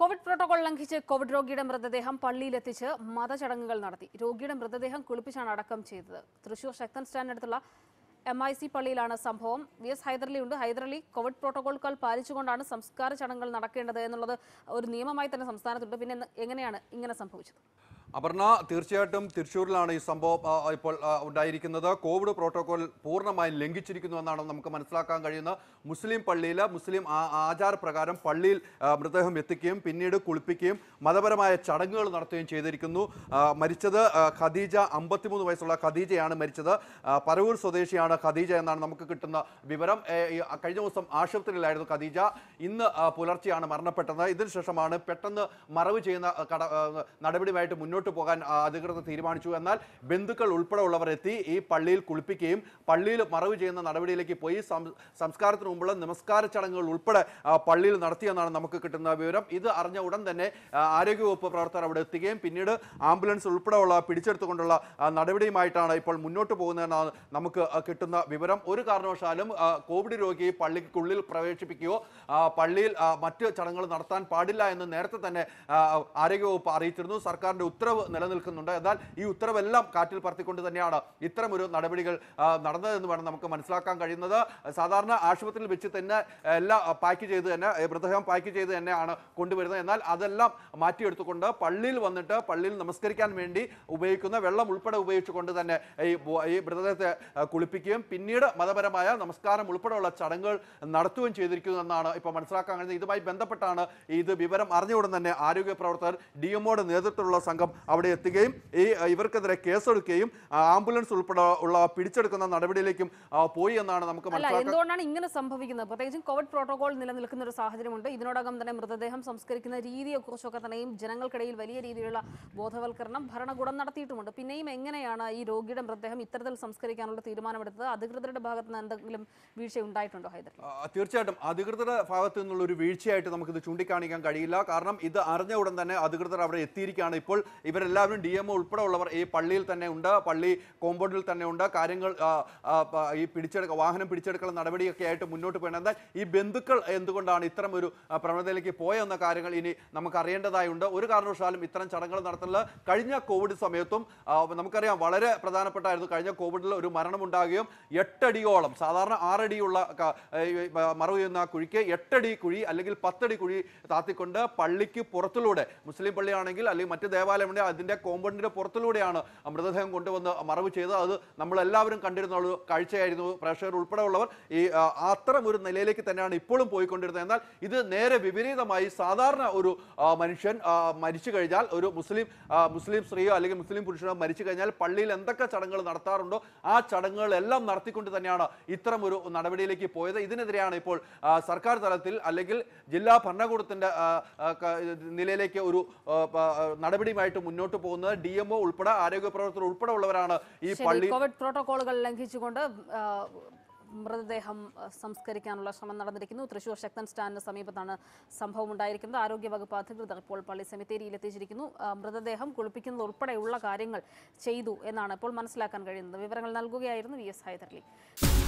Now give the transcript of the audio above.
Covid protocol ലംഘിച്ച് Covid രോഗിയുടെ മൃതദേഹം പള്ളിയിലെത്തിച്ച് മതചടങ്ങുകൾ നടത്തി രോഗിയുടെ മൃതദേഹം കുളിപ്പിച്ചാണ് അടക്കം ചെയ്തത് തൃശൂർ ശക്തൻ സ്റ്റാൻഡിനടുത്തുള്ള എം ഐ സി പള്ളിയിലാണ് സംഭവം വി എസ് ഹൈദരലി ഉണ്ട് ഹൈദരലി കോവിഡ് പ്രോട്ടോകോളുകൾ പാലിച്ചുകൊണ്ടാണ് സംസ്കാര ചടങ്ങുകൾ നടക്കേണ്ടത് എന്നുള്ളത് ഒരു നിയമമായി തന്നെ സംസ്ഥാനത്തുണ്ട് പിന്നെ ഇന്ന് എങ്ങനെയാണ് ഇങ്ങനെ സംഭവിച്ചത് അപർണ തീർച്ചയായിട്ടും തൃശ്ശൂരിലാണ് ഈ സംഭവം ആ, ഇപ്പോൾ ആ, ഉണ്ടായിരിക്കുന്നത് കോവിഡ് പ്രോട്ടോകോൾ പൂർണ്ണമായും ലംഘിച്ചിരിക്കുന്നു എന്നാണ് നമുക്ക് മനസ്സിലാക്കാൻ കഴിയുന്ന മുസ്ലിം പള്ളിയിൽ മുസ്ലിം ആ- ആചാരപ്രകാരം പള്ളിയിൽ ആ, മൃതദേഹം എത്തിക്കുകയും പിന്നീട് കുളിപ്പിക്കുകയും മതപരമായ ചടങ്ങുകൾ നടത്തുകയും ചെയ്തിരിക്കുന്നു ആ, മരിച്ചത് ആ, ഖദീജ അമ്പത്തിമൂന്ന് വയസ്സുള്ള ഖദീജയാണ് മരിച്ചത് ആ, പരവൂർ സ്വദേശിയാണ് ഖദീജ എന്നാണ് നമുക്ക് കിട്ടുന്ന വിവരം ഏ, ഈ കഴിഞ്ഞ ദിവസം ആശുപത്രിയിലായിരുന്നു ഖദീജ ഇന്ന് ആ, പുലർച്ചെയാണ് മരണപ്പെട്ടത് ഇതിനു ശേഷമാണ് പെട്ടെന്ന് മറവ് ചെയ്യുന്ന ആ, കട ആ, നടപടിയുമായിട്ട് മുന്നോട്ട് പോകാൻ ആ, അധികൃതർ തീരുമാനിച്ചു എന്നാൽ ബന്ധുക്കൾ ഉൾപ്പെടെ ഉള്ളവർ എത്തി ഈ പള്ളിയിൽ കുളിപ്പിക്കുകയും പള്ളിയിൽ മറവ് ചെയ്യുന്ന നടപടിയിലേക്ക് പോയി സം- സംസ്കാരത്തിന് മുമ്പുള്ള നമസ്കാര ചടങ്ങുകൾ ഉൾപ്പെടെ ആ, പള്ളിയിൽ നടത്തിയെന്നാണ് നമുക്ക് കിട്ടുന്ന വിവരം ഇത് അറിഞ്ഞ ഉടൻ തന്നെ ആ, ആരോഗ്യവകുപ്പ് പ്രവർത്തകർ അവിടെ എത്തുകയും പിന്നീട് ആംബുലൻസ് ഉൾപ്പെടെയുള്ള പിടിച്ചെടുത്തുകൊണ്ടുള്ള ആ, നടപടിയുമായിട്ടാണ് ഇപ്പോൾ മുന്നോട്ട് പോകുന്നതെന്നാണ് നമുക്ക് ആ, കിട്ടുന്ന വിവരം ഒരു കാരണവശാലും ആ, കോവിഡ് രോഗിയെ പള്ളിക്കുള്ളിൽ പ്രവേശിപ്പിക്കുകയോ ആ, പള്ളിയിൽ ആ, മറ്റ് ചടങ്ങുകൾ നടത്താൻ പാടില്ല എന്ന് നേരത്തെ തന്നെ ആ, ആരോഗ്യവകുപ്പ് അറിയിച്ചിരുന്നു സർക്കാരിന്റെ ഉത്തരവ് നിലനിൽക്കുന്നുണ്ട് എന്നാൽ ഈ ഉത്തരവെല്ലാം കാറ്റിൽ പറത്തിക്കൊണ്ട് തന്നെയാണ് ഇത്തരമൊരു നടപടികൾ ആ, നടന്നതെന്ന് വേണം നമുക്ക് മനസ്സിലാക്കാൻ കഴിയുന്നത് സാധാരണ ആശുപത്രിയിൽ വെച്ച് തന്നെ എല്ലാം പാക്ക് ചെയ്ത് തന്നെ ഏ, മൃതദേഹം പാക്ക് ചെയ്ത് തന്നെയാണ് കൊണ്ടുവരുന്നത് എന്നാൽ അതെല്ലാം മാറ്റിയെടുത്തുകൊണ്ട് പള്ളിയിൽ വന്നിട്ട് പള്ളിയിൽ നമസ്കരിക്കാൻ വേണ്ടി ഉപയോഗിക്കുന്ന വെള്ളം ഉൾപ്പെടെ ഉപയോഗിച്ചുകൊണ്ട് തന്നെ ഈ ബോ- ഈ മൃതദേഹത്തെ ആ, കുളിപ്പിക്കുകയും പിന്നീട് മതപരമായ നമസ്കാരം ഉൾപ്പെടെയുള്ള ചടങ്ങുകൾ നടത്തുകയും ചെയ്തിരിക്കുന്നു എന്നാണ് ഇപ്പോൾ മനസ്സിലാക്കാൻ കഴിയുന്നത് ഇതുമായി ബന്ധപ്പെട്ടാണ് ഇത് വിവരം അറിഞ്ഞുടൻ തന്നെ ആരോഗ്യ പ്രവർത്തകർ ഡി എമ്മോയുടെ നേതൃത്വത്തിലുള്ള സംഘം അവിടെ എത്തുകയും ഈ ആ, ഇവർക്കെതിരെ കേസെടുക്കുകയും ആ, ആംബുലൻസ് ഉൾപ്പെടെ ഉള്ള പിടിച്ചെടുക്കുന്ന നടപടിയിലേക്കും ആ, പോയി എന്നാണ് നമുക്ക് അല്ല മനസ്സിലാക്കാൻ എന്തുകൊണ്ടാണ് ഇങ്ങനെ സംഭവിക്കുന്നത് പ്രത്യേകിച്ചും കോവിഡ് പ്രോട്ടോകോൾ നിലനിൽക്കുന്ന ഒരു സാഹചര്യമുണ്ട് ഇതിനോടകം തന്നെ മൃതദേഹം സംസ്കരിക്കുന്ന രീതിയെക്കുറിച്ചൊക്കെ തന്നെയും ജനങ്ങൾക്കിടയിൽ വലിയ രീതിയിലുള്ള ബോധവൽക്കരണം ഭരണകൂടം നടത്തിയിട്ടുമുണ്ട് പിന്നെയും എങ്ങനെയാണ് ഈ രോഗിയുടെ മൃതദേഹം ഇത്തരത്തിൽ സംസ്കരിക്കാനുള്ള തീരുമാനമെടുത്തത് അധികൃതരുടെ ഭാഗത്ത് നിന്ന് എന്തെങ്കിലും വീഴ്ച ഉണ്ടായിട്ടുണ്ടോ ഹൈദർ ആ, തീർച്ചയായിട്ടും അധികൃതരുടെ ഭാഗത്തു നിന്നുള്ള ഒരു വീഴ്ചയായിട്ട് നമുക്കിത് ചൂണ്ടിക്കാണിക്കാൻ കഴിയില്ല കാരണം ഇത് അറിഞ്ഞ ഉടൻ തന്നെ അധികൃതർ അവിടെ എത്തിയിരിക്കുകയാണ് ഇപ്പോൾ ഇവരെല്ലാവരും ഡി എം ഉൾപ്പെടെ ഉള്ളവർ ഈ പള്ളിയിൽ തന്നെ ഉണ്ട് പള്ളി കോമ്പൗണ്ടിൽ തന്നെ ഉണ്ട് കാര്യങ്ങൾ ആ, ആ, പ- ഈ പിടിച്ചെടുക്ക വാഹനം പിടിച്ചെടുക്കൽ നടപടിയൊക്കെ ആയിട്ട് മുന്നോട്ട് പോകണം എന്നാൽ ഈ ബന്ധുക്കൾ എന്തുകൊണ്ടാണ് ഇത്തരം ഒരു ആ, പ്രവണതയിലേക്ക് പോയെന്ന കാര്യങ്ങൾ ഇനി നമുക്ക് അറിയേണ്ടതായുണ്ട് ഒരു കാരണവശാലും ഇത്തരം ചടങ്ങുകൾ നടത്തുന്നത് കഴിഞ്ഞ കോവിഡ് സമയത്തും ആ, നമുക്കറിയാം വളരെ പ്രധാനപ്പെട്ടായിരുന്നു കഴിഞ്ഞ കോവിഡിൽ ഒരു മരണം ഉണ്ടാകുകയും എട്ടടിയോളം സാധാരണ ആറടിയുള്ള ക- ഈ മറവ് ചെയ്യുന്ന കുഴിക്ക് എട്ടടി കുഴി അല്ലെങ്കിൽ പത്തടി കുഴി താത്തിക്കൊണ്ട് പള്ളിക്ക് പുറത്തിലൂടെ മുസ്ലിം പള്ളിയാണെങ്കിൽ അല്ലെങ്കിൽ മറ്റ് ദേവാലയമുണ്ടെങ്കിൽ അതിന്റെ കോമ്പൗണ്ടിന്റെ പുറത്തിലൂടെയാണ് മൃതദേഹം കൊണ്ടുവന്ന് മറവ് ചെയ്തത് അത് നമ്മളെല്ലാവരും കണ്ടിരുന്ന ഒരു കാഴ്ചയായിരുന്നു പ്രേക്ഷകർ ഉൾപ്പെടെയുള്ളവർ ഈ ആ, അത്തരം ഒരു നിലയിലേക്ക് തന്നെയാണ് ഇപ്പോഴും പോയിക്കൊണ്ടിരുന്നത് എന്നാൽ ഇത് നേരെ വിപരീതമായി സാധാരണ ഒരു ആ, മനുഷ്യൻ ആ, മരിച്ചു കഴിഞ്ഞാൽ ഒരു മുസ്ലിം ആ, മുസ്ലിം സ്ത്രീയോ അല്ലെങ്കിൽ മുസ്ലിം പുരുഷനോ മരിച്ചു കഴിഞ്ഞാൽ പള്ളിയിൽ എന്തൊക്കെ ചടങ്ങുകൾ നടത്താറുണ്ടോ ആ ചടങ്ങുകളെല്ലാം നടത്തിക്കൊണ്ട് തന്നെയാണ് ഇത്തരം ഒരു നടപടിയിലേക്ക് പോയത് ഇതിനെതിരെയാണ് ഇപ്പോൾ ആ, സർക്കാർ തലത്തിൽ അല്ലെങ്കിൽ ജില്ലാ ഭരണകൂടത്തിന്റെ ആ, ആ, ക- നിലയിലേക്ക് ഒരു ആ, പ- ആ, നടപടിയുമായിട്ട് മുന്നോട്ട് പോകുന്നത് ഡി എംഒ ഉൾപ്പെടെ ആരോഗ്യ പ്രവർത്തകർ ഉൾപ്പെടെ ഉള്ളവരാണ് ഈ ശരി പള്ളി കോവിഡ് പ്രോട്ടോകോളുകൾ ലംഘിച്ചുകൊണ്ട് ആ, മൃതദേഹം ആ, സംസ്കരിക്കാനുള്ള ശ്രമം നടന്നിരിക്കുന്നു തൃശൂർ ശക്തൻ സ്റ്റാൻഡിന് സമീപത്താണ് സംഭവം ഉണ്ടായിരിക്കുന്നത് ആരോഗ്യവകുപ്പ് അധികൃതർ ഇപ്പോൾ പള്ളി സെമിത്തേരിയിൽ എത്തിച്ചിരിക്കുന്നു ആ, മൃതദേഹം കുളിപ്പിക്കുന്നത് ഉൾപ്പെടെയുള്ള കാര്യങ്ങൾ ചെയ്തു എന്നാണ് ഇപ്പോൾ മനസ്സിലാക്കാൻ കഴിയുന്നത് വിവരങ്ങൾ നൽകുകയായിരുന്നു വി എസ് ഹൈദർലി